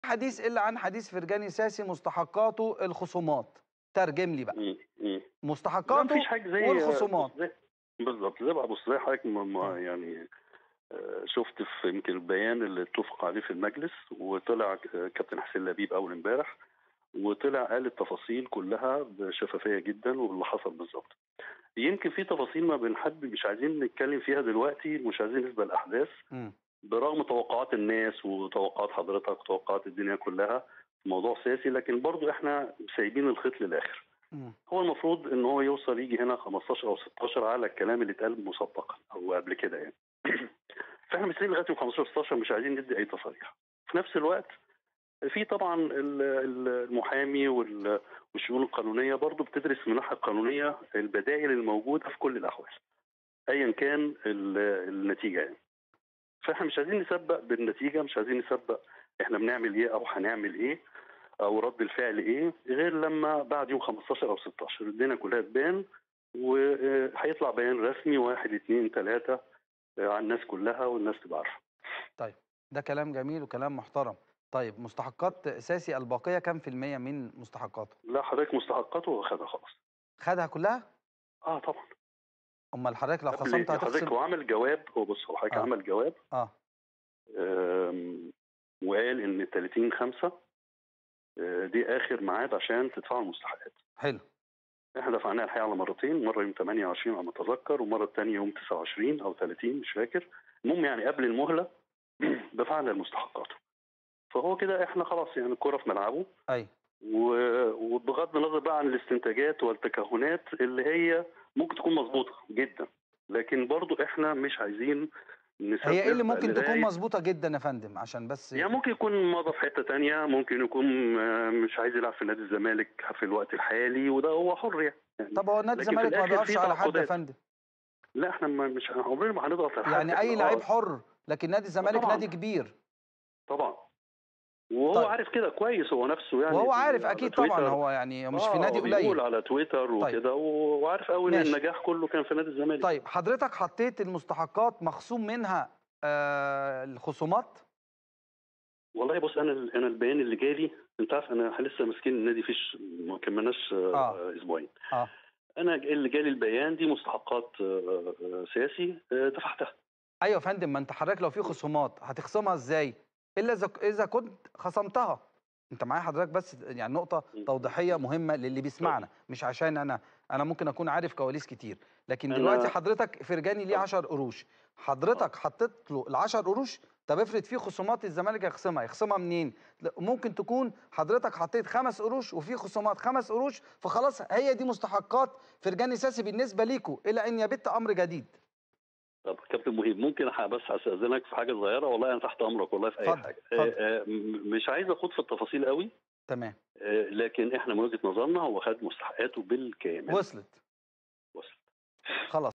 حديث الا عن حديث فرجاني ساسي مستحقاته الخصومات ترجم لي بقى مم. مم. لا مستحقاته مفيش حاجه زي والخصومات زي- بالظبط زي بقى بص زي حضرتك ما- ما يعني آه، شفت في يمكن البيان اللي اتفق عليه في المجلس وطلع آه، كابتن حسين لبيب اول امبارح وطلع قال التفاصيل كلها بشفافيه جدا واللي حصل بالظبط. يمكن في تفاصيل ما بنحب مش عايزين نتكلم فيها دلوقتي مش عايزين نسبق الاحداث مم. برغم توقعات الناس وتوقعات حضرتك وتوقعات الدنيا كلها موضوع سياسي لكن برضو احنا سايبين الخيط للاخر. مم. هو المفروض ان هو يوصل يجي هنا 15 او 16 على الكلام اللي اتقال مسبقا او قبل كده يعني فاحنا مستنيين لغايه يوم 15 16 مش عايزين ندي اي تصاريح في نفس الوقت في طبعا ال- ال- المحامي وال- والشؤون القانونيه برضو بتدرس من الناحيه القانونيه البدائل الموجوده في كل الاحوال ايا كان ال- النتيجه يعني فاحنا مش عايزين نسبق بالنتيجه مش عايزين نسبق احنا بنعمل ايه او هنعمل ايه او رد الفعل ايه غير لما بعد يوم 15 او 16 الدنيا كلها تبان وهيطلع بيان رسمي واحد اثنين ثلاثه على الناس كلها والناس تبقى عارفه ده كلام جميل وكلام محترم طيب مستحقات ساسي الباقيه كام في الميه من مستحقاته لا حضرتك مستحقاته هو خدها خلاص خدها كلها اه طبعا امال حضرتك لو قبل خصمت إيه؟ حضرتك هتخصم هو عمل جواب هو بص هو حضرتك آه. عمل جواب اه آم، وقال ان 30 5 دي اخر ميعاد عشان تدفعوا المستحقات حلو احنا دفعناها الحقيقه على مرتين مره يوم 28 على ما اتذكر ومره الثانيه يوم 29 او 30 مش فاكر المهم يعني قبل المهله دفعنا المستحقات فهو كده احنا خلاص يعني الكره في ملعبه اي و- وبغض النظر بقى عن الاستنتاجات والتكهنات اللي هي ممكن تكون مظبوطه جدا لكن برضو احنا مش عايزين نسبب هي ايه اللي ممكن تكون لغاية- مظبوطه جدا يا فندم عشان بس يعني ممكن يكون مضى في حته تانية ممكن يكون آه، مش عايز يلعب في نادي الزمالك في الوقت الحالي وده هو حر يعني طب هو نادي لكن في الزمالك ما الآخر بيقفش في على حد يا تعاقدات. فندم لا احنا ما مش عمرنا ما هنضغط على حد يعني اي إحنا لعيب آه، حر لكن نادي الزمالك طبعاً. نادي كبير طبعا وهو طيب. عارف كده كويس هو نفسه يعني وهو في- عارف على اكيد طبعا تويتر. هو يعني مش في آه، نادي بيقول قليل على تويتر وكده و- وعارف قوي ان ماشي. النجاح كله كان في نادي الزمالك طيب حضرتك حطيت المستحقات مخصوم منها آه الخصومات والله بص انا انا البيان اللي جالي انت عارف انا لسه ماسكين النادي فيش ما كملناش آه. آه. اسبوعين اه انا اللي جالي البيان دي مستحقات آه، آه، سياسي آه، دفعتها ايوه يا فندم ما انت حضرتك لو في خصومات هتخصمها ازاي الا اذا اذا كنت خصمتها انت معايا حضرتك بس يعني نقطه م. توضيحيه مهمه للي بيسمعنا مش عشان انا انا ممكن اكون عارف كواليس كتير لكن أنا- دلوقتي حضرتك فرجاني ليه طب. 10 قروش حضرتك حطيت له ال 10 قروش طب افرض في خصومات الزمالك هيخصمها يخصمها منين لا، ممكن تكون حضرتك حطيت خمس قروش وفي خصومات خمس قروش فخلاص هي دي مستحقات فرجاني ساسي بالنسبه ليكوا الى ان يبت امر جديد طب كابتن مهيب ممكن أح- بس استاذنك في حاجه صغيره والله انا تحت امرك والله في اي اتفضل، حاجه اتفضل. آه، آه، م- مش عايز اخوض في التفاصيل قوي تمام آه، لكن احنا من وجهه نظرنا هو خد مستحقاته بالكامل وصلت وصل خلاص